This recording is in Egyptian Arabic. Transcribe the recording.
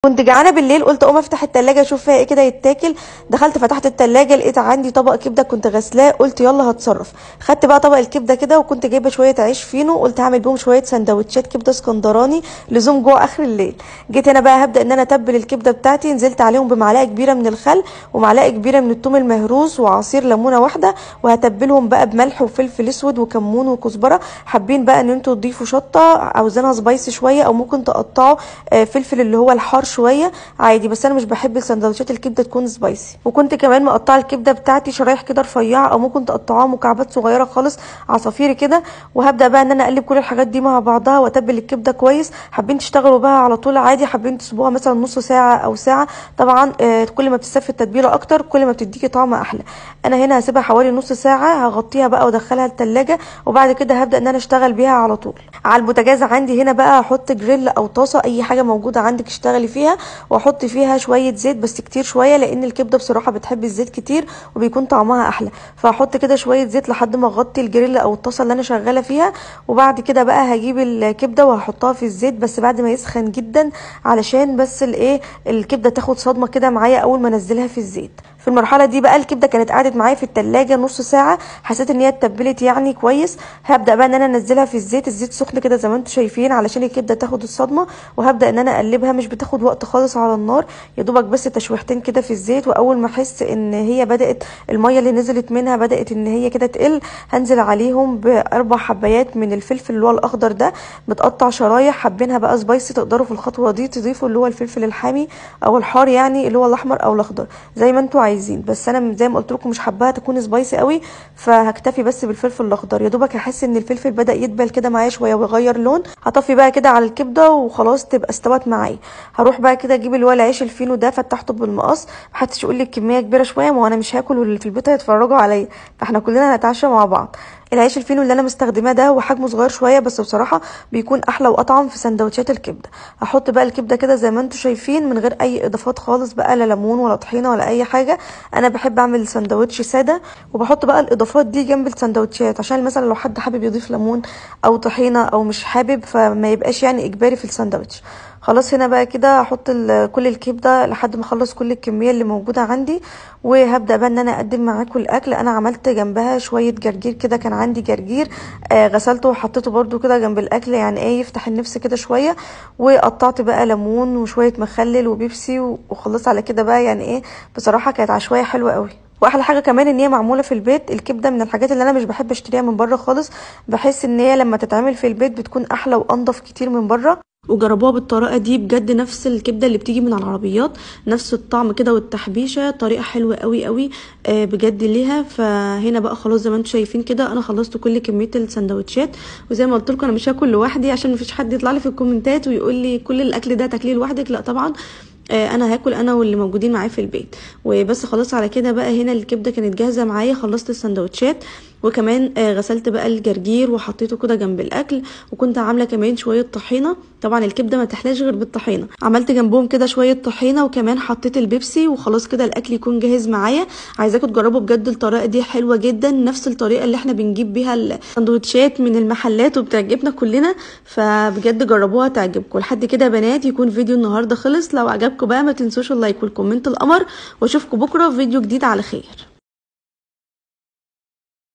كنت جعانه بالليل قلت اقوم افتح التلاجة اشوف فيها ايه كده يتاكل دخلت فتحت التلاجة لقيت عندي طبق كبده كنت غسلاه قلت يلا هتصرف خدت بقى طبق الكبده كده وكنت جايبه شويه عيش فينو قلت هعمل بيهم شويه سندوتشات كبده اسكندراني لزوم جوع اخر الليل جيت هنا بقى هبدا ان انا اتبل الكبده بتاعتي نزلت عليهم بمعلقه كبيره من الخل ومعلقه كبيره من الثوم المهروس وعصير ليمونه واحده وهتبلهم بقى بملح وفلفل اسود وكمون وكزبره حابين بقى ان انتوا تضيفوا شطه عاوزينها سبايسي شويه او ممكن تقطعوا آه، فلفل اللي هو الحار شويه عادي بس انا مش بحب السندوتشات الكبده تكون سبايسي وكنت كمان مقطعه الكبده بتاعتي شرايح كده رفيعه او ممكن تقطعوها مكعبات صغيره خالص عصافيري كده وهبدا بقى ان انا اقلب كل الحاجات دي مع بعضها واتبل الكبده كويس حابين تشتغلوا بقى على طول عادي حابين تسيبوها مثلا نص ساعه او ساعه طبعا آه، كل ما بتستفي التتبيله اكتر كل ما بتديكي طعم احلى انا هنا هسيبها حوالي نص ساعه هغطيها بقى وادخلها التلاجة وبعد كده هبدا ان انا اشتغل بيها على طول على البوتاجاز عندي هنا بقى هحط جريل او طاسه اي حاجه موجوده عندك اشتغلي فيها واحط فيها شويه زيت بس كتير شويه لان الكبده بصراحه بتحب الزيت كتير وبيكون طعمها احلى فهحط كده شويه زيت لحد ما اغطي الجريل او الطاسه اللي انا شغاله فيها وبعد كده بقى هجيب الكبده وهحطها في الزيت بس بعد ما يسخن جدا علشان بس الايه الكبده تاخد صدمه كده معايا اول ما انزلها في الزيت في المرحله دي بقى الكبده كانت قعدت معايا في التلاجة نص ساعه حسيت ان هي اتبلت يعني كويس هبدا بقى ان انا انزلها في الزيت الزيت سخن كده زي ما انتم شايفين علشان الكبده تاخد الصدمه وهبدا ان انا اقلبها مش بتاخد وقت خالص على النار يا دوبك بس تشويحتين كده في الزيت واول ما احس ان هي بدات الميه اللي نزلت منها بدات ان هي كده تقل هنزل عليهم باربع حبايات من الفلفل اللي هو الاخضر ده متقطع شرايح حابينها بقى سبايسي تقدروا في الخطوه دي تضيفوا اللي هو الفلفل الحامي او الحار يعني اللي هو الاحمر او الاخضر زي ما انتم عايزين بس انا زي ما قلت لكم مش حباها تكون سبايسي قوي فهكتفي بس بالفلفل الاخضر يا دوبك هحس ان الفلفل بدا يدبل كده معايا شويه ويغير لون هطفي بقى كده على الكبده وخلاص تبقى استوت معايا هروح بقى كده اجيب اللي هو العيش الفينو ده فتحته بالمقص محدش يقول لي الكميه كبيره شويه ما هو انا مش هاكل واللي في البيت هيتفرجوا عليا فاحنا كلنا هنتعشى مع بعض العيش الفينو اللي انا مستخدماه ده هو حجمه صغير شويه بس بصراحه بيكون احلى واطعم في سندوتشات الكبده هحط بقى الكبده كده زي ما انتم شايفين من غير اي اضافات خالص بقى لا ليمون ولا طحينه ولا اي حاجه انا بحب اعمل سندوتش ساده وبحط بقى الاضافات دي جنب السندوتشات عشان مثلا لو حد حابب يضيف ليمون او طحينه او مش حابب فما يبقاش يعني اجباري في السندوتش خلاص هنا بقى كده هحط كل الكبده لحد ما اخلص كل الكميه اللي موجوده عندي وهبدا بقى ان انا اقدم معاكم الاكل انا عملت جنبها شويه جرجير كده كان عندي جرجير آه غسلته وحطيته برده كده جنب الاكل يعني ايه يفتح النفس كده شويه وقطعت بقى ليمون وشويه مخلل وبيبسي وخلصت على كده بقى يعني ايه بصراحه كانت عشوائيه حلوه قوي واحلى حاجه كمان ان هي معموله في البيت الكبده من الحاجات اللي انا مش بحب اشتريها من بره خالص بحس ان هي لما تتعمل في البيت بتكون احلى وانضف كتير من بره وجربوها بالطريقه دي بجد نفس الكبده اللي بتيجي من على العربيات نفس الطعم كده والتحبيشه طريقه حلوه قوي قوي آه بجد ليها فهنا بقى خلاص زي ما انتم شايفين كده انا خلصت كل كميه السندوتشات وزي ما قلت لكم انا مش هاكل لوحدي عشان مفيش حد يطلع لي في الكومنتات ويقول لي كل الاكل ده تاكليه لوحدك لا طبعا انا هاكل انا واللي موجودين معايا في البيت وبس خلاص على كده بقى هنا الكبده كانت جاهزه معايا خلصت السندوتشات وكمان غسلت بقى الجرجير وحطيته كده جنب الاكل وكنت عامله كمان شويه طحينه طبعا الكبده ما تحلاش غير بالطحينه عملت جنبهم كده شويه طحينه وكمان حطيت البيبسي وخلاص كده الاكل يكون جاهز معايا عايزاكم تجربوا بجد الطريقه دي حلوه جدا نفس الطريقه اللي احنا بنجيب بيها السندوتشات من المحلات وبتعجبنا كلنا فبجد جربوها تعجبكم لحد كده بنات يكون فيديو النهارده خلص لو عجبكم بقى ما تنسوش اللايك والكومنت القمر واشوفكم بكره في فيديو جديد على خير